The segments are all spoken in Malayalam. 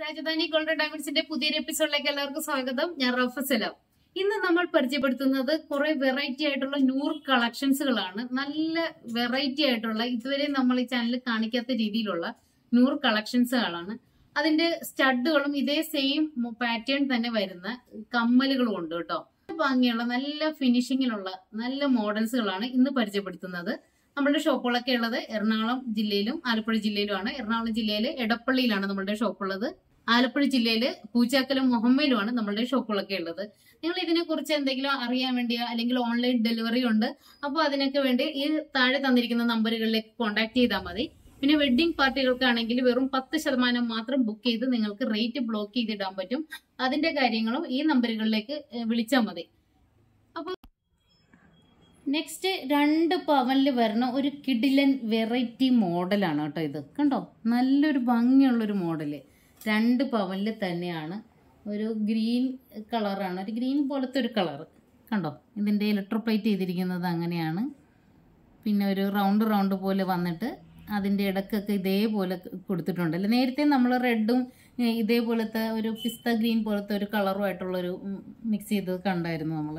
രാജധാനി ഗോൾഡൻ ഡയമണ്ട്സിന്റെ പുതിയൊരു എപ്പിസോഡിലേക്ക് എല്ലാവർക്കും സ്വാഗതം ഞാൻ റഫസലം ഇന്ന് നമ്മൾ പരിചയപ്പെടുത്തുന്നത് കുറെ വെറൈറ്റി ആയിട്ടുള്ള നൂർ കളക്ഷൻസുകളാണ് നല്ല വെറൈറ്റി ആയിട്ടുള്ള ഇതുവരെ നമ്മൾ ഈ ചാനലിൽ കാണിക്കാത്ത രീതിയിലുള്ള നൂർ കളക്ഷൻസുകളാണ് അതിന്റെ സ്റ്റഡുകളും ഇതേ സെയിം പാറ്റേൺ തന്നെ വരുന്ന കമ്മലുകളും ഉണ്ട് കേട്ടോ ഭംഗിയുള്ള നല്ല ഫിനിഷിങ്ങിലുള്ള നല്ല മോഡൽസുകളാണ് ഇന്ന് പരിചയപ്പെടുത്തുന്നത് നമ്മുടെ ഷോപ്പുകളൊക്കെ ഉള്ളത് എറണാകുളം ജില്ലയിലും ആലപ്പുഴ ജില്ലയിലുമാണ് എറണാകുളം ജില്ലയിലെ എടപ്പള്ളിയിലാണ് നമ്മുടെ ഷോപ്പുള്ളത് ആലപ്പുഴ ജില്ലയില് പൂച്ചാക്കലും മുഹമ്മയിലുമാണ് നമ്മളുടെ ഷോപ്പുകളൊക്കെ ഉള്ളത് നിങ്ങൾ ഇതിനെ കുറിച്ച് എന്തെങ്കിലും അറിയാൻ വേണ്ടിയോ അല്ലെങ്കിൽ ഓൺലൈൻ ഡെലിവറി ഉണ്ട് അപ്പോൾ അതിനൊക്കെ വേണ്ടി ഈ താഴെ തന്നിരിക്കുന്ന നമ്പറുകളിലേക്ക് കോൺടാക്ട് ചെയ്താൽ മതി പിന്നെ വെഡ്ഡിംഗ് പാർട്ടികൾക്കാണെങ്കിൽ വെറും പത്ത് ശതമാനം മാത്രം ബുക്ക് ചെയ്ത് നിങ്ങൾക്ക് റേറ്റ് ബ്ലോക്ക് ചെയ്തിടാൻ പറ്റും അതിന്റെ കാര്യങ്ങളും ഈ നമ്പറുകളിലേക്ക് വിളിച്ചാൽ മതി അപ്പോൾ നെക്സ്റ്റ് രണ്ട് പവനിൽ വരുന്ന ഒരു കിഡിലൻ വെറൈറ്റി മോഡലാണ് കേട്ടോ ഇത് കണ്ടോ നല്ലൊരു ഭംഗിയുള്ളൊരു മോഡല് രണ്ട് പവനിൽ തന്നെയാണ് ഒരു ഗ്രീൻ കളറാണ് ഒരു ഗ്രീൻ പോലത്തെ ഒരു കളറ് കണ്ടോ ഇതിൻ്റെ ഇലക്ട്രോപ്ലേറ്റ് ചെയ്തിരിക്കുന്നത് അങ്ങനെയാണ് പിന്നെ ഒരു റൗണ്ട് റൗണ്ട് പോലെ വന്നിട്ട് അതിൻ്റെ ഇടക്കൊക്കെ ഇതേപോലെ കൊടുത്തിട്ടുണ്ട് അല്ലേ നേരത്തെ നമ്മൾ റെഡും ഇതേപോലത്തെ ഒരു പിസ്ത ഗ്രീൻ പോലത്തെ ഒരു കളറുമായിട്ടുള്ളൊരു മിക്സ് ചെയ്തത് കണ്ടായിരുന്നു നമ്മൾ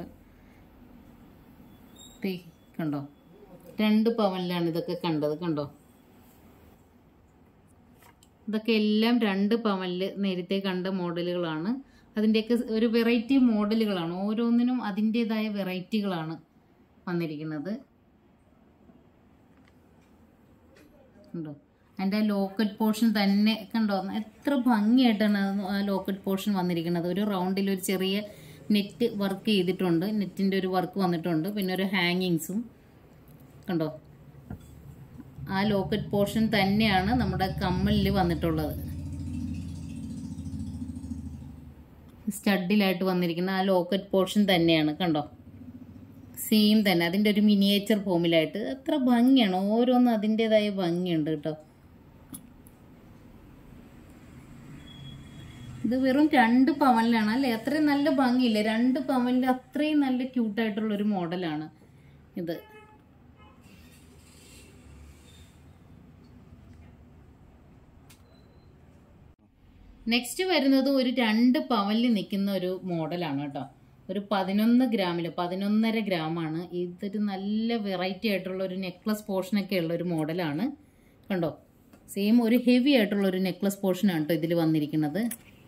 ദേ കണ്ടോ രണ്ട് പവനിലാണ് ഇതൊക്കെ കണ്ടത് കണ്ടോ ഇതൊക്കെ എല്ലാം രണ്ട് പവനിൽ നേരത്തെ കണ്ട മോഡലുകളാണ് അതിൻ്റെയൊക്കെ ഒരു വെറൈറ്റി മോഡലുകളാണ് ഓരോന്നിനും അതിൻ്റെതായ വെറൈറ്റികളാണ് വന്നിരിക്കുന്നത് കണ്ടോ അതിൻ്റെ ആ ലോക്കറ്റ് പോർഷൻ തന്നെ കണ്ടോ എത്ര ഭംഗിയായിട്ടാണ് ആ ലോക്കറ്റ് പോർഷൻ വന്നിരിക്കുന്നത് ഒരു റൗണ്ടിൽ ഒരു ചെറിയ നെറ്റ് വർക്ക് ചെയ്തിട്ടുണ്ട് നെറ്റിൻ്റെ ഒരു വർക്ക് വന്നിട്ടുണ്ട് പിന്നെ ഒരു ഹാങ്ങിങ്സും കണ്ടോ ആ ലോക്കറ്റ് പോർഷൻ തന്നെയാണ് നമ്മുടെ കമ്മലിൽ വന്നിട്ടുള്ളത് സ്റ്റഡിലായിട്ട് വന്നിരിക്കുന്ന ആ ലോക്കറ്റ് പോർഷൻ തന്നെയാണ് കണ്ടോ സെയിം തന്നെ അതിൻ്റെ ഒരു മിനിയേച്ചർ ഫോമിലായിട്ട് എത്ര ഭംഗിയാണ് ഓരോന്നും അതിൻ്റെതായ ഭംഗിയുണ്ട് കേട്ടോ ഇത് വെറും രണ്ട് പവനിലാണ് അല്ലേ അത്രയും നല്ല ഭംഗിയില്ലേ രണ്ട് പവനിൽ അത്രയും നല്ല ക്യൂട്ടായിട്ടുള്ള ഒരു മോഡലാണ് ഇത് നെക്സ്റ്റ് വരുന്നത് ഒരു രണ്ട് പവനിൽ നിൽക്കുന്ന ഒരു മോഡലാണ് കേട്ടോ ഒരു പതിനൊന്ന് ഗ്രാമിൽ പതിനൊന്നര ഗ്രാമാണ് ഇതൊരു നല്ല വെറൈറ്റി ആയിട്ടുള്ള ഒരു നെക്ലസ് പോർഷനൊക്കെ ഉള്ള ഒരു മോഡലാണ് കണ്ടോ സെയിം ഒരു ഹെവി ആയിട്ടുള്ള ഒരു നെക്ലസ് പോർഷനാണ് കേട്ടോ ഇതിൽ വന്നിരിക്കുന്നത്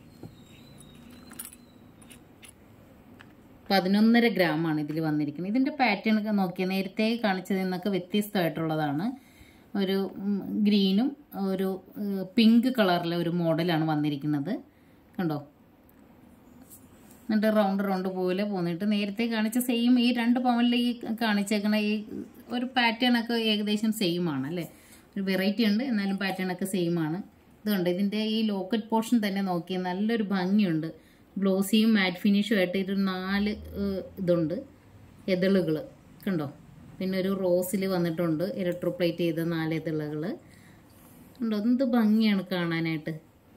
പതിനൊന്നര ഗ്രാമാണ് ഇതിൽ വന്നിരിക്കുന്നത് ഇതിൻ്റെ പാറ്റേൺ ഒക്കെ നോക്കിയാൽ നേരത്തെ കാണിച്ചതിൽ നിന്നൊക്കെ വ്യത്യസ്തമായിട്ടുള്ളതാണ് ഒരു ഗ്രീനും ഒരു പിങ്ക് കളറിലെ ഒരു മോഡലാണ് വന്നിരിക്കുന്നത് കണ്ടോ എന്നിട്ട് റൗണ്ട് റൗണ്ട് പോലെ പോന്നിട്ട് നേരത്തെ കാണിച്ച സെയിം ഈ രണ്ട് പവനിൽ ഈ കാണിച്ചേക്കണ ഈ ഒരു പാറ്റേൺ ഒക്കെ ഏകദേശം സെയിം ആണ് അല്ലേ ഒരു വെറൈറ്റി ഉണ്ട് എന്നാലും പാറ്റേൺ ഒക്കെ സെയിം ആണ് ഇതുണ്ട് ഇതിൻ്റെ ഈ ലോക്കറ്റ് പോർഷൻ തന്നെ നോക്കിയാൽ നല്ലൊരു ഭംഗിയുണ്ട് ഗ്ലോസിയും മാറ്റ് ഫിനിഷും ആയിട്ട് ഒരു നാല് ഇതുണ്ട് എതളുകൾ കണ്ടോ പിന്നെ ഒരു റോസിൽ വന്നിട്ടുണ്ട് ഇലക്ട്രോപ്ലേറ്റ് ചെയ്ത നാല് എതളുകൾ ഉണ്ടോ എന്ത് ഭംഗിയാണ് കാണാനായിട്ട്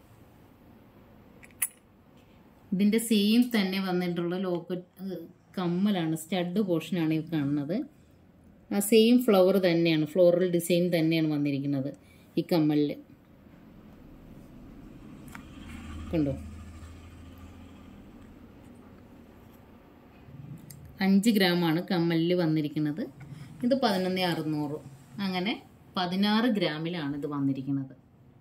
ഇതിൻ്റെ സെയിം തന്നെ വന്നിട്ടുള്ള ലോക്കറ്റ് കമ്മലാണ് സ്റ്റഡ് പോർഷനാണ് ഈ കാണുന്നത് ആ സെയിം ഫ്ലവർ തന്നെയാണ് ഫ്ലോറൽ ഡിസൈൻ തന്നെയാണ് വന്നിരിക്കുന്നത് ഈ കമ്മലിൽ കണ്ടോ അഞ്ച് ഗ്രാമാണ് കമ്മലിൽ വന്നിരിക്കുന്നത് ഇത് പതിനൊന്ന് അറുന്നൂറ് അങ്ങനെ പതിനാറ് ഗ്രാമിലാണ് ഇത് വന്നിരിക്കുന്നത്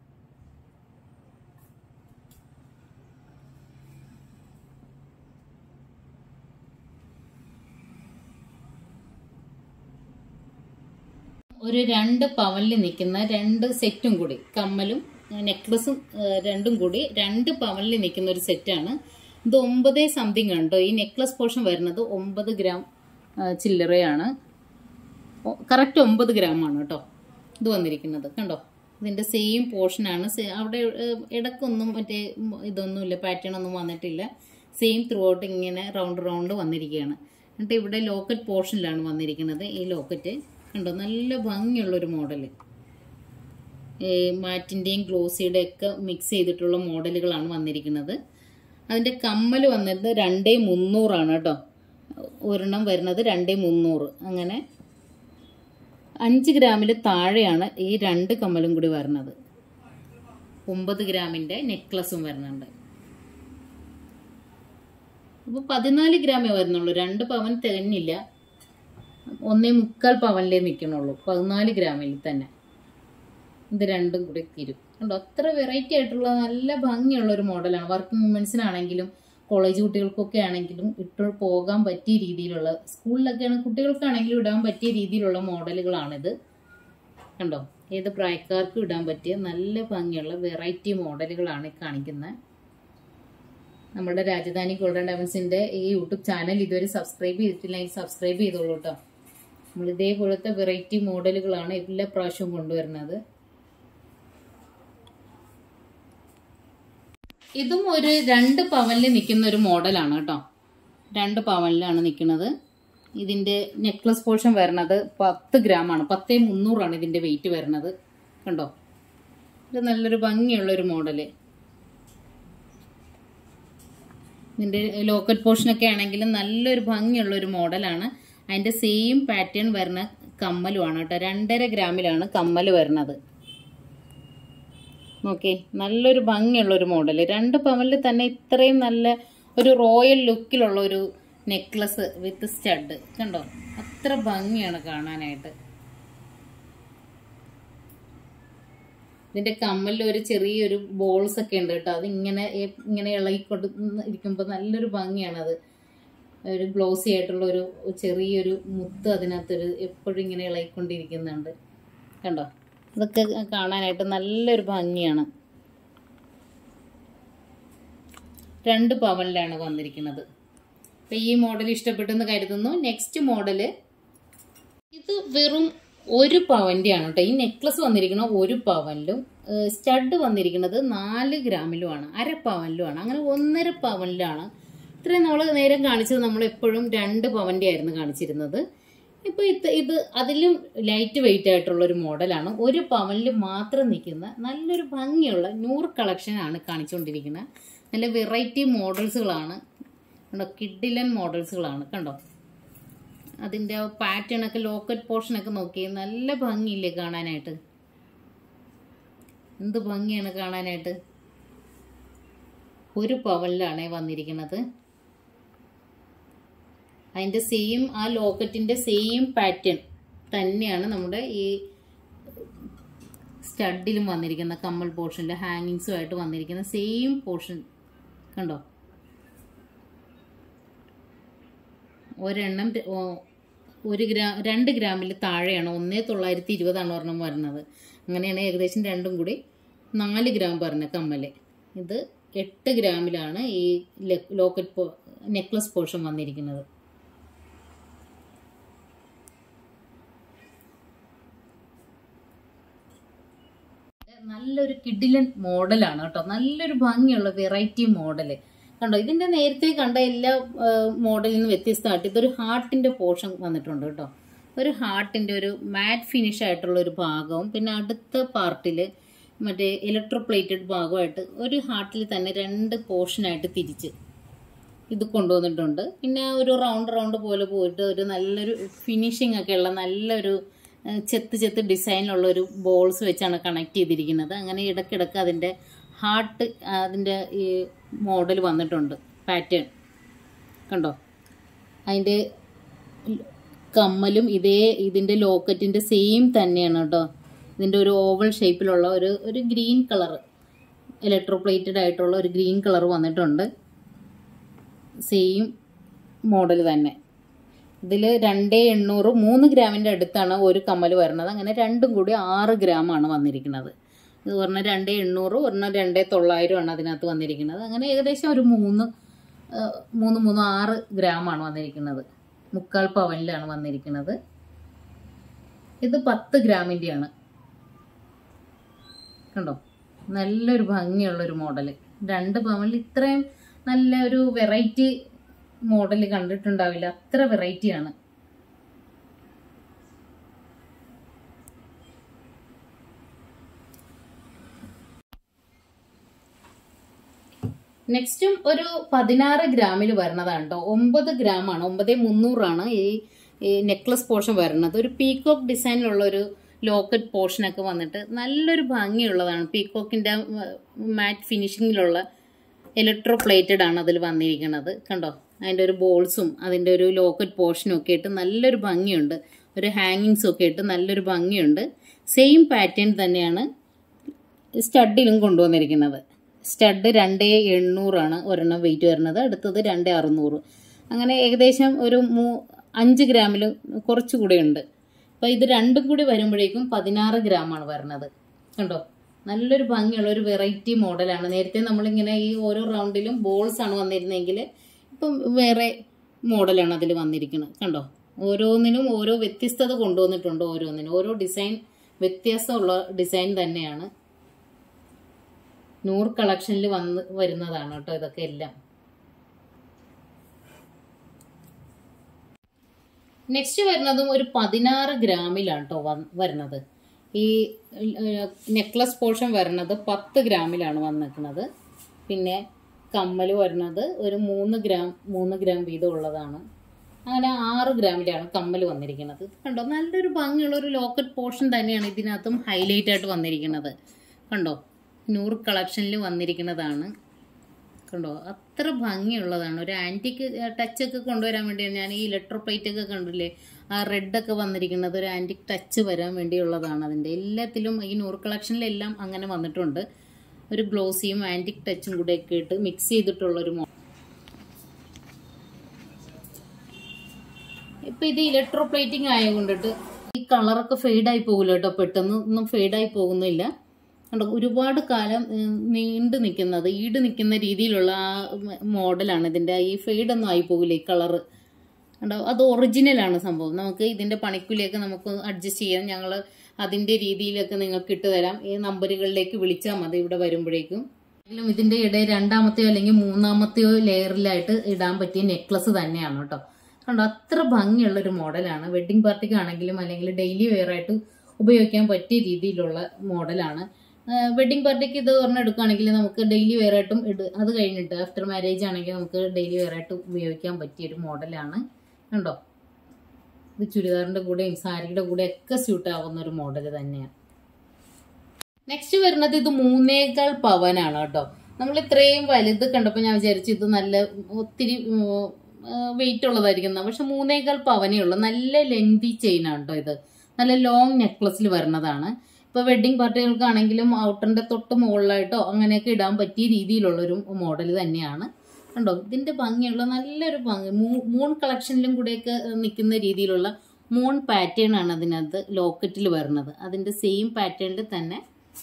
ഒരു രണ്ട് പവനിൽ നിൽക്കുന്ന രണ്ട് സെറ്റും കൂടി കമ്മലും നെക്ലസും രണ്ടും കൂടി രണ്ട് പവനിൽ നിൽക്കുന്ന ഒരു സെറ്റാണ് ഇത് ഒമ്പത് സംതിങ് ആണ് കേട്ടോ ഈ നെക്ലസ് പോർഷൻ വരുന്നത് ഒമ്പത് ഗ്രാം ചില്ലറയാണ് കറക്റ്റ് ഒമ്പത് ഗ്രാമാണ് കേട്ടോ ഇത് വന്നിരിക്കുന്നത് കണ്ടോ ഇതിൻ്റെ സെയിം പോർഷനാണ് അവിടെ ഇടക്കൊന്നും മറ്റേ ഇതൊന്നുമില്ല പാറ്റേൺ ഒന്നും വന്നിട്ടില്ല സെയിം ത്രൂ ഔട്ട് ഇങ്ങനെ റൗണ്ട് റൗണ്ട് വന്നിരിക്കുകയാണ് എന്നിട്ട് ഇവിടെ ലോക്കറ്റ് പോർഷനിലാണ് വന്നിരിക്കുന്നത് ഈ ലോക്കറ്റ് കണ്ടോ നല്ല ഭംഗിയുള്ളൊരു മോഡൽ മാറ്റിൻ്റെയും ഗ്ലോസിയുടെ ഒക്കെ മിക്സ് ചെയ്തിട്ടുള്ള മോഡലുകളാണ് വന്നിരിക്കുന്നത് അതിൻ്റെ കമ്മൽ വന്നത് രണ്ടേ മുന്നൂറാണ് കേട്ടോ ഒരെണ്ണം വരുന്നത് രണ്ടേ മുന്നൂറ് അങ്ങനെ അഞ്ച് ഗ്രാമിൽ താഴെയാണ് ഈ രണ്ട് കമ്മലും കൂടി വരുന്നത് ഒമ്പത് ഗ്രാമിന്റെ നെക്ലസും വരുന്നുണ്ട് അപ്പോൾ പതിനാല് ഗ്രാമേ വരുന്നുള്ളൂ രണ്ട് പവൻ തികഞ്ഞില്ല ഒന്നേ മുക്കാൽ പവനിലേ നിൽക്കണുള്ളൂ പതിനാല് ഗ്രാമിൽ തന്നെ ഇത് രണ്ടും കൂടി തീരും കണ്ടോ അത്ര വെറൈറ്റി ആയിട്ടുള്ള നല്ല ഭംഗിയുള്ള ഒരു മോഡലാണ് വർക്കിംഗ് വുമൻസിനാണെങ്കിലും കോളേജ് കുട്ടികൾക്കൊക്കെ ആണെങ്കിലും ഇട്ട് പോകാൻ പറ്റിയ രീതിയിലുള്ള സ്കൂളിലൊക്കെയാണ് കുട്ടികൾക്കാണെങ്കിലും ഇടാൻ പറ്റിയ രീതിയിലുള്ള മോഡലുകളാണിത് കണ്ടോ ഏത് പ്രായക്കാർക്കും ഇടാൻ പറ്റിയ നല്ല ഭംഗിയുള്ള വെറൈറ്റി മോഡലുകളാണ് ഈ കാണിക്കുന്നത് നമ്മുടെ രാജധാനി ഗോൾഡൻ ഡയമണ്ട്സിന്റെ ഈ യൂട്യൂബ് ചാനൽ ഇതുവരെ സബ്സ്ക്രൈബ് ചെയ്തിട്ടില്ലെങ്കിൽ സബ്സ്ക്രൈബ് ചെയ്തോളൂ കേട്ടോ നമ്മൾ ഇതേപോലത്തെ വെറൈറ്റി മോഡലുകളാണ് എല്ലാ പ്രാവശ്യവും കൊണ്ടുവരുന്നത് ഇതും ഒരു രണ്ട് പവനിൽ നിൽക്കുന്ന ഒരു മോഡലാണ് കേട്ടോ രണ്ട് പവനിലാണ് നിൽക്കുന്നത് ഇതിൻ്റെ നെക്ലസ് പോർഷൻ വരുന്നത് പത്ത് ഗ്രാമാണ് പത്തേ മുന്നൂറാണ് ഇതിൻ്റെ വെയിറ്റ് വരുന്നത് കണ്ടോ ഇത് നല്ലൊരു ഭംഗിയുള്ള ഒരു മോഡല് ഇതിൻ്റെ ലോക്കറ്റ് പോർഷനൊക്കെ ആണെങ്കിലും നല്ലൊരു ഭംഗിയുള്ള ഒരു മോഡലാണ് അതിൻ്റെ സെയിം പാറ്റേൺ വരുന്ന കമ്മലുമാണ് കേട്ടോ രണ്ടര ഗ്രാമിലാണ് കമ്മൽ വരുന്നത് നോക്കേ നല്ലൊരു ഭംഗിയുള്ള ഒരു മോഡൽ രണ്ട് പവനിൽ തന്നെ ഇത്രയും നല്ല ഒരു റോയൽ ലുക്കിലുള്ള ഒരു നെക്ലസ് വിത്ത് സ്റ്റഡ് കണ്ടോ അത്ര ഭംഗിയാണ് കാണാനായിട്ട് ഇതിന്റെ കമ്മലിൽ ഒരു ചെറിയൊരു ബോൾസ് ഒക്കെ ഉണ്ട് കേട്ടോ അത് ഇങ്ങനെ ഇങ്ങനെ ഇളകിക്കൊണ്ട് ഇരിക്കുമ്പോൾ നല്ലൊരു ഭംഗിയാണ് അത് ഒരു ഗ്ലോസി ആയിട്ടുള്ള ഒരു ചെറിയൊരു മുത്ത് അതിനകത്തൊരു എപ്പോഴും ഇങ്ങനെ ഇളകിക്കൊണ്ടിരിക്കുന്നുണ്ട് കണ്ടോ ഇതൊക്കെ കാണാനായിട്ട് നല്ലൊരു ഭംഗിയാണ് രണ്ട് പവനിലാണ് വന്നിരിക്കുന്നത് അപ്പൊ ഈ മോഡൽ ഇഷ്ടപ്പെട്ടെന്ന് കരുതുന്നു നെക്സ്റ്റ് മോഡല് ഇത് വെറും ഒരു പവന്റെ ആണ് കേട്ടോ ഈ നെക്ലസ് വന്നിരിക്കുന്നത് ഒരു പവനിലും സ്റ്റഡ് വന്നിരിക്കുന്നത് നാല് ഗ്രാമിലുമാണ് അര പവനിലുമാണ് അങ്ങനെ ഒന്നര പവനിലാണ് ഇത്രയും നമ്മൾ നേരം കാണിച്ചത് നമ്മൾ എപ്പോഴും രണ്ട് പവന്റെ ആയിരുന്നു കാണിച്ചിരുന്നത് ഇപ്പൊ ഇത് ഇത് അതിലും ലൈറ്റ് വെയിറ്റ് ആയിട്ടുള്ള ഒരു മോഡലാണ് ഒരു പവനിൽ മാത്രം നിൽക്കുന്ന നല്ലൊരു ഭംഗിയുള്ള നൂറ് കളക്ഷൻ ആണ് കാണിച്ചുകൊണ്ടിരിക്കുന്നത് നല്ല വെറൈറ്റി മോഡൽസുകളാണ് കണ്ടോ കിഡിലൻ മോഡൽസുകളാണ് കണ്ടോ അതിൻ്റെ പാറ്റേൺ ഒക്കെ ലോക്കറ്റ് പോർഷൻ ഒക്കെ നോക്കി നല്ല ഭംഗിയില്ലേ കാണാനായിട്ട് എന്ത് ഭംഗിയാണ് കാണാനായിട്ട് ഒരു പവനിലാണ് വന്നിരിക്കുന്നത് അതിൻ്റെ സെയിം ആ ലോക്കറ്റിൻ്റെ സെയിം പാറ്റേൺ തന്നെയാണ് നമ്മുടെ ഈ സ്റ്റഡിലും വന്നിരിക്കുന്ന കമ്മൽ പോർഷനിൽ ഹാങ്ങിങ്സുമായിട്ട് വന്നിരിക്കുന്ന സെയിം പോർഷൻ കണ്ടോ ഒരെണ്ണം ഒരു ഗ്രാം രണ്ട് ഗ്രാമിൽ താഴെയാണ് ഒന്നേ തൊള്ളായിരത്തി ഇരുപതാണ് ഒരെണ്ണം വരുന്നത് അങ്ങനെയാണ് ഏകദേശം രണ്ടും കൂടി നാല് ഗ്രാം പറഞ്ഞ കമ്മല് ഇത് എട്ട് ഗ്രാമിലാണ് ഈ ലോക്കറ്റ് നെക്ലസ് പോർഷൻ വന്നിരിക്കുന്നത് നല്ലൊരു കിഡിലൻ മോഡലാണ് കേട്ടോ നല്ലൊരു ഭംഗിയുള്ള വെറൈറ്റി മോഡല് കണ്ടോ ഇതിന്റെ നേരത്തെ കണ്ട എല്ലാ മോഡലിൽ നിന്ന് വ്യത്യസ്തമായിട്ട് ഇതൊരു ഹാർട്ടിന്റെ പോർഷൻ വന്നിട്ടുണ്ട് കേട്ടോ ഒരു ഹാർട്ടിന്റെ ഒരു മാറ്റ് ഫിനിഷ് ആയിട്ടുള്ള ഒരു ഭാഗവും പിന്നെ അടുത്ത പാർട്ടിൽ മറ്റേ ഇലക്ട്രോപ്ലേറ്റഡ് ഭാഗമായിട്ട് ഒരു ഹാർട്ടിൽ തന്നെ രണ്ട് പോർഷനായിട്ട് തിരിച്ച് ഇത് കൊണ്ടുവന്നിട്ടുണ്ട് പിന്നെ ഒരു റൗണ്ട് റൗണ്ട് പോലെ പോയിട്ട് ഒരു നല്ലൊരു ഫിനിഷിംഗ് ഒക്കെ ഉള്ള നല്ലൊരു ചെത്ത് ചെത്ത് ഡിസൈനിലുള്ള ഒരു ബോൾസ് വെച്ചാണ് കണക്ട് ചെയ്തിരിക്കുന്നത് അങ്ങനെ ഇടയ്ക്കിടയ്ക്ക് അതിൻ്റെ ഹാർട്ട് അതിൻ്റെ ഈ മോഡൽ വന്നിട്ടുണ്ട് പാറ്റേൺ കണ്ടോ അതിൻ്റെ കമ്മലും ഇതേ ഇതിൻ്റെ ലോക്കറ്റിൻ്റെ സെയിം തന്നെയാണ് കേട്ടോ ഇതിൻ്റെ ഒരു ഓവൽ ഷേപ്പിലുള്ള ഒരു ഒരു ഗ്രീൻ കളർ ഇലക്ട്രോപ്ലേറ്റഡ് ആയിട്ടുള്ള ഒരു ഗ്രീൻ കളർ വന്നിട്ടുണ്ട് സെയിം മോഡൽ തന്നെ ഇതിൽ രണ്ടേ എണ്ണൂറ് മൂന്ന് ഗ്രാമിൻ്റെ അടുത്താണ് ഒരു കമ്മൽ വരുന്നത് അങ്ങനെ രണ്ടും കൂടി ആറ് ഗ്രാമാണ് വന്നിരിക്കുന്നത് ഇത് പറഞ്ഞാൽ രണ്ടേ എണ്ണൂറ് ഒരെണ്ണം രണ്ടേ തൊള്ളായിരമാണ് അതിനകത്ത് വന്നിരിക്കുന്നത് അങ്ങനെ ഏകദേശം ഒരു മൂന്ന് മൂന്ന് മൂന്ന് ആറ് ഗ്രാമാണ് വന്നിരിക്കുന്നത് മുക്കാൽ പവനിലാണ് വന്നിരിക്കുന്നത് ഇത് പത്ത് ഗ്രാമിൻ്റെയാണ് കണ്ടോ നല്ലൊരു ഭംഗിയുള്ളൊരു മോഡൽ രണ്ട് പവനിൽ ഇത്രയും നല്ല ഒരു വെറൈറ്റി മോഡൽ കണ്ടിട്ടുണ്ടാവില്ല അത്ര വെറൈറ്റിയാണ് നെക്സ്റ്റും ഒരു പതിനാറ് ഗ്രാമിൽ വരുന്നതാണ് കേട്ടോ ഒമ്പത് ഗ്രാമാണ് ഒമ്പത് മുന്നൂറാണ് ഈ ഈ നെക്ലസ് പോർഷൻ വരുന്നത് ഒരു പീകോക്ക് ഡിസൈനിലുള്ള ഒരു ലോക്കറ്റ് പോർഷനൊക്കെ വന്നിട്ട് നല്ലൊരു ഭംഗിയുള്ളതാണ് പീക്കോക്കിൻ്റെ മാറ്റ് ഫിനിഷിങ്ങിലുള്ള ഇലക്ട്രോ പ്ലേറ്റഡ് ആണ് അതിൽ വന്നിരിക്കുന്നത് കണ്ടോ അതിൻ്റെ ഒരു ബോൾസും അതിൻ്റെ ഒരു ലോക്കറ്റ് പോർഷനും ഒക്കെ ഇട്ട് നല്ലൊരു ഭംഗിയുണ്ട് ഒരു ഹാങ്ങിങ്സും ഒക്കെ ഇട്ട് നല്ലൊരു ഭംഗിയുണ്ട് സെയിം പാറ്റേൺ തന്നെയാണ് സ്റ്റഡിലും കൊണ്ടുവന്നിരിക്കുന്നത് സ്റ്റഡ് രണ്ട് എണ്ണൂറാണ് ഒരെണ്ണം വെയിറ്റ് വരുന്നത് അടുത്തത് രണ്ട് അറുന്നൂറ് അങ്ങനെ ഏകദേശം ഒരു മൂ അഞ്ച് ഗ്രാമിലും കുറച്ചുകൂടെ ഉണ്ട് അപ്പോൾ ഇത് രണ്ടും കൂടി വരുമ്പോഴേക്കും പതിനാറ് ഗ്രാമാണ് വരുന്നത് കണ്ടോ നല്ലൊരു ഭംഗിയുള്ള ഒരു വെറൈറ്റി മോഡലാണ് നേരത്തെ നമ്മളിങ്ങനെ ഈ ഓരോ റൗണ്ടിലും ബോൾസ് ആണ് വന്നിരുന്നെങ്കിൽ ഇപ്പം വേറെ മോഡലാണ് അതിൽ വന്നിരിക്കുന്നത് കണ്ടോ ഓരോന്നിനും ഓരോ വ്യത്യസ്തത കൊണ്ടുവന്നിട്ടുണ്ട് ഓരോന്നിനും ഓരോ ഡിസൈൻ വ്യത്യാസമുള്ള ഡിസൈൻ തന്നെയാണ് നൂറ് കളക്ഷനിൽ വന്ന് വരുന്നതാണ് കേട്ടോ ഇതൊക്കെ എല്ലാം നെക്സ്റ്റ് വരുന്നതും ഒരു പതിനാറ് ഗ്രാമിലാണ് കേട്ടോ വരുന്നത് ഈ നെക്ലസ് പോർഷൻ വരുന്നത് പത്ത് ഗ്രാമിലാണ് വന്നിരിക്കുന്നത് പിന്നെ കമ്മൽ വരുന്നത് ഒരു മൂന്ന് ഗ്രാം മൂന്ന് ഗ്രാം വീതം ഉള്ളതാണ് അങ്ങനെ ആറ് ഗ്രാമിലാണ് കമ്മൽ വന്നിരിക്കുന്നത് കണ്ടോ നല്ലൊരു ഭംഗിയുള്ള ഒരു ലോക്കറ്റ് പോർഷൻ തന്നെയാണ് ഇതിനകത്തും ഹൈലൈറ്റ് ആയിട്ട് വന്നിരിക്കുന്നത് കണ്ടോ നൂറ് കളക്ഷനിൽ വന്നിരിക്കുന്നതാണ് കണ്ടോ അത്ര ഭംഗിയുള്ളതാണ് ഒരു ആൻറ്റിക്ക് ടച്ചൊക്കെ കൊണ്ടുവരാൻ വേണ്ടി ഞാൻ ഈ ഇലക്ട്രോ പ്ലേറ്റ് ഒക്കെ കണ്ടില്ലേ ആ റെഡൊക്കെ വന്നിരിക്കുന്നത് ഒരു ആൻറ്റിക് ടച്ച് വരാൻ വേണ്ടിയുള്ളതാണ് അതിൻ്റെ എല്ലാത്തിലും ഈ നൂറ് കളക്ഷനിലെല്ലാം അങ്ങനെ വന്നിട്ടുണ്ട് ഒരു ഗ്ലോസിയും ആൻറ്റിക് ടച്ചും കൂടെ ഒക്കെ ഇട്ട് മിക്സ് ചെയ്തിട്ടുള്ളൊരു മോ ഇപ്പം ഇത് ഇലക്ട്രോ പ്ലേറ്റിംഗ് ആയതുകൊണ്ടിട്ട് ഈ കളറൊക്കെ ഫെയ്ഡായി പോകില്ല കേട്ടോ പെട്ടെന്ന് ഒന്നും ഫെയ്ഡായി പോകുന്നില്ല കണ്ടോ ഒരുപാട് കാലം നീണ്ടു നിൽക്കുന്നത് ഈട് നിൽക്കുന്ന രീതിയിലുള്ള ആ മോഡലാണ് ഇതിൻ്റെ ഈ ഫെയ്ഡൊന്നും ആയി പോകില്ല ഈ കളറ് കണ്ടോ അത് ഒറിജിനലാണ് സംഭവം നമുക്ക് ഇതിൻ്റെ പണിക്കൂലിയൊക്കെ നമുക്ക് അഡ്ജസ്റ്റ് ചെയ്യാം ഞങ്ങൾ അതിൻ്റെ രീതിയിലൊക്കെ നിങ്ങൾക്ക് ഇട്ട് തരാം ഈ നമ്പറുകളിലേക്ക് വിളിച്ചാൽ മതി ഇവിടെ വരുമ്പോഴേക്കും ഇതിൻ്റെ ഇടയിൽ രണ്ടാമത്തെയോ അല്ലെങ്കിൽ മൂന്നാമത്തെയോ ലെയറിലായിട്ട് ഇടാൻ പറ്റിയ നെക്ലസ് തന്നെയാണ് കേട്ടോ കണ്ടോ അത്ര ഭംഗിയുള്ള ഒരു മോഡലാണ് വെഡ്ഡിംഗ് പാർട്ടിക്കാണെങ്കിലും അല്ലെങ്കിൽ ഡെയിലി വെയർ ആയിട്ട് ഉപയോഗിക്കാൻ പറ്റിയ രീതിയിലുള്ള മോഡലാണ് വെഡ്ഡിംഗ് പാർട്ടിക്ക് ഇത് ഒരെണ്ണം എടുക്കുകയാണെങ്കിൽ നമുക്ക് ഡെയിലി വെയർ ആയിട്ടും ഇട് അത് കഴിഞ്ഞിട്ട് ആഫ്റ്റർ മാരേജ് ആണെങ്കിൽ നമുക്ക് ഡെയിലി വെയർ ആയിട്ട് ഉപയോഗിക്കാൻ പറ്റിയ ഒരു മോഡലാണ് കണ്ടോ ഇത് ചുരിദാറിൻ്റെ കൂടെയും സാരിയുടെ കൂടെ ഒക്കെ സ്യൂട്ട് ആവുന്ന ഒരു മോഡൽ തന്നെയാണ് നെക്സ്റ്റ് വരുന്നത് ഇത് മൂന്നേകാൽ പവനാണ് കേട്ടോ നമ്മൾ ഇത്രയും വലുത് കണ്ടപ്പോൾ ഞാൻ വിചാരിച്ചു ഇത് നല്ല ഒത്തിരി വെയിറ്റ് ഉള്ളതായിരിക്കും പക്ഷെ മൂന്നേകാൽ പവനേ ഉള്ളൂ നല്ല ലെങ്തി ചെയിൻ ആണ് കേട്ടോ ഇത് നല്ല ലോങ് നെക്ലസിൽ വരുന്നതാണ് ഇപ്പോൾ വെഡ്ഡിംഗ് പാർട്ടികൾക്കാണെങ്കിലും ഔട്ടറിൻ്റെ തൊട്ട് മുകളിലായിട്ടോ അങ്ങനെയൊക്കെ ഇടാൻ പറ്റിയ രീതിയിലുള്ളൊരു മോഡൽ തന്നെയാണ് കണ്ടോ ഇതിൻ്റെ ഭംഗിയുള്ള നല്ലൊരു ഭംഗി മൂൺ കളക്ഷനിലും കൂടെയൊക്കെ നിൽക്കുന്ന രീതിയിലുള്ള മൂൺ പാറ്റേൺ ആണ് അതിനകത്ത് ലോക്കറ്റിൽ വരുന്നത് അതിൻ്റെ സെയിം പാറ്റേണിൽ തന്നെ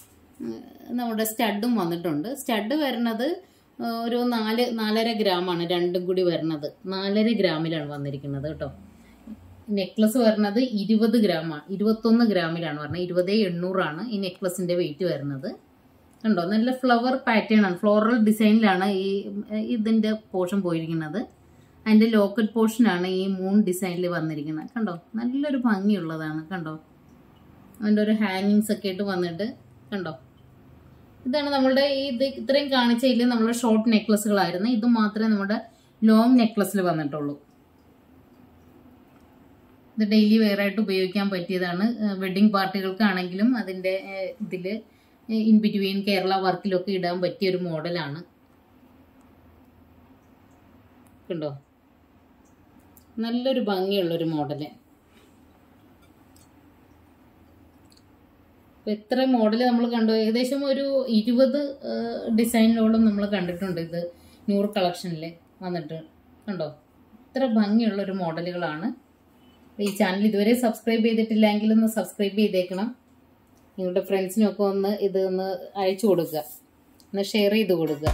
നമ്മുടെ സ്റ്റഡും വന്നിട്ടുണ്ട് സ്റ്റഡ് വരുന്നത് ഒരു നാല് നാലര ഗ്രാമാണ് രണ്ടും കൂടി വരുന്നത് നാലര ഗ്രാമിലാണ് വന്നിരിക്കുന്നത് കേട്ടോ നെക്ലസ് വരുന്നത് ഇരുപത് ഗ്രാമാണ് ഇരുപത്തൊന്ന് ഗ്രാമിലാണ് പറഞ്ഞത് ഇരുപത് എണ്ണൂറാണ് ഈ നെക്ലസിൻ്റെ വെയിറ്റ് വരുന്നത് കണ്ടോ നല്ല ഫ്ലവർ പാറ്റേൺ ആണ് ഫ്ലോറൽ ഡിസൈനിലാണ് ഈ ഇതിൻ്റെ പോർഷൻ പോയിരിക്കുന്നത് അതിൻ്റെ ലോക്കൽ പോർഷനാണ് ഈ മൂൺ ഡിസൈനിൽ വന്നിരിക്കുന്നത് കണ്ടോ നല്ലൊരു ഭംഗിയുള്ളതാണ് കണ്ടോ അതിൻ്റെ ഒരു ഹാങ്ങിങ്സ് ഒക്കെ ആയിട്ട് വന്നിട്ട് കണ്ടോ ഇതാണ് നമ്മളുടെ ഈ ഇത് ഇത്രയും കാണിച്ചതിൽ നമ്മുടെ ഷോർട്ട് നെക്ലസുകളായിരുന്നു ഇത് മാത്രമേ നമ്മുടെ ലോങ് നെക്ലസിൽ വന്നിട്ടുള്ളൂ ഇത് ഡെയിലി വെയർ ആയിട്ട് ഉപയോഗിക്കാൻ പറ്റിയതാണ് വെഡ്ഡിംഗ് പാർട്ടികൾക്കാണെങ്കിലും അതിൻ്റെ ഇതിൽ ഇൻ ബിറ്റ്വീൻ കേരള വർക്കിലൊക്കെ ഇടാൻ പറ്റിയ ഒരു മോഡലാണ് കണ്ടോ നല്ലൊരു ഭംഗിയുള്ളൊരു മോഡല് എത്ര മോഡൽ നമ്മൾ കണ്ടു ഏകദേശം ഒരു ഇരുപത് ഡിസൈനിലോളം നമ്മൾ കണ്ടിട്ടുണ്ട് ഇത് നൂറ് കളക്ഷനിൽ വന്നിട്ട് കണ്ടോ ഇത്ര ഭംഗിയുള്ള ഒരു മോഡലുകളാണ് ഈ ചാനൽ ഇതുവരെ സബ്സ്ക്രൈബ് ചെയ്തിട്ടില്ലെങ്കിൽ ഒന്ന് സബ്സ്ക്രൈബ് ചെയ്തേക്കണം നിങ്ങളുടെ ഫ്രണ്ട്സിനൊക്കെ ഒന്ന് ഇത് ഒന്ന് അയച്ചു കൊടുക്കുക ഒന്ന് ഷെയർ ചെയ്ത് കൊടുക്കുക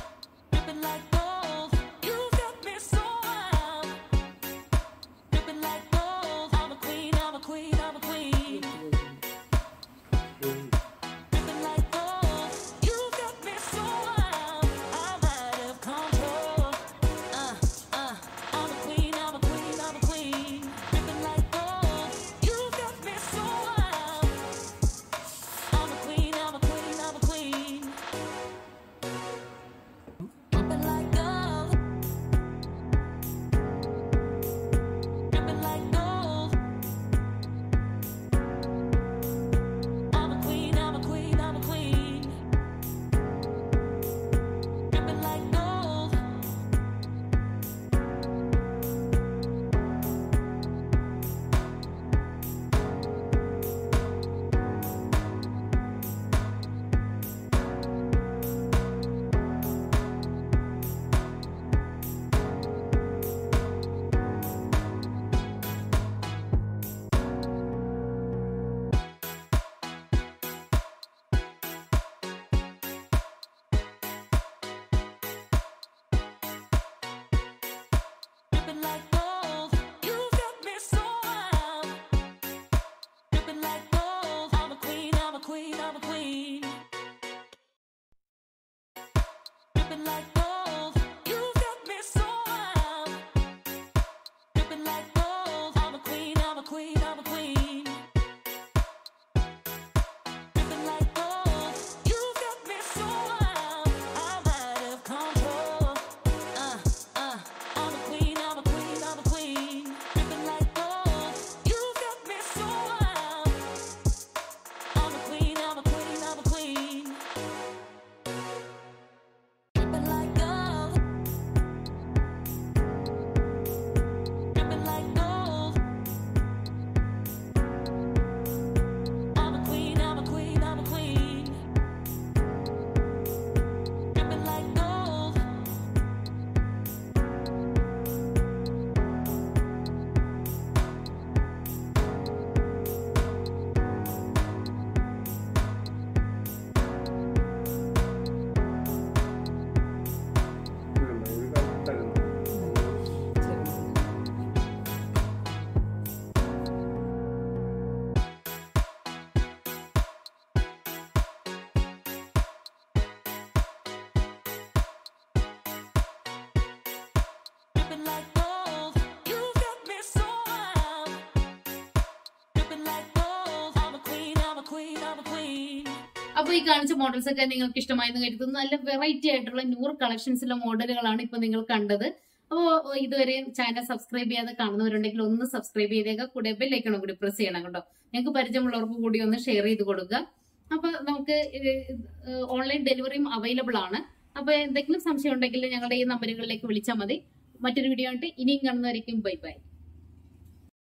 dripping like gold. You got me so wild. Dripping like gold. I'm a queen, I'm a queen, I'm a queen. അപ്പൊ ഈ കാണിച്ച മോഡൽസ് ഒക്കെ നിങ്ങൾക്ക് ഇഷ്ടമായെന്ന് കരുതുന്നു നല്ല വെറൈറ്റി ആയിട്ടുള്ള നൂറ് കളക്ഷൻസിലെ മോഡലുകളാണ് ഇപ്പൊ നിങ്ങൾ കണ്ടത് അപ്പോൾ ഇതുവരെ ചാനൽ സബ്സ്ക്രൈബ് ചെയ്യാതെ കാണുന്നവരുണ്ടെങ്കിൽ ഒന്ന് സബ്സ്ക്രൈബ് ചെയ്തേക്കുക കൂടെ ബെല്ലൈക്കണം കൂടി പ്രസ് ചെയ്യണം കേട്ടോ ഞങ്ങൾക്ക് പരിചയമുള്ളവർക്ക് കൂടി ഒന്ന് ഷെയർ ചെയ്ത് കൊടുക്കുക അപ്പൊ നമുക്ക് ഓൺലൈൻ ഡെലിവറിയും അവൈലബിൾ ആണ് അപ്പൊ എന്തെങ്കിലും സംശയം ഉണ്ടെങ്കിൽ ഞങ്ങളുടെ ഈ നമ്പറുകളിലേക്ക് വിളിച്ചാൽ മതി മറ്റൊരു വീഡിയോ ആയിട്ട് ഇനിയും കാണുന്നവരേക്കും ബൈ ബൈ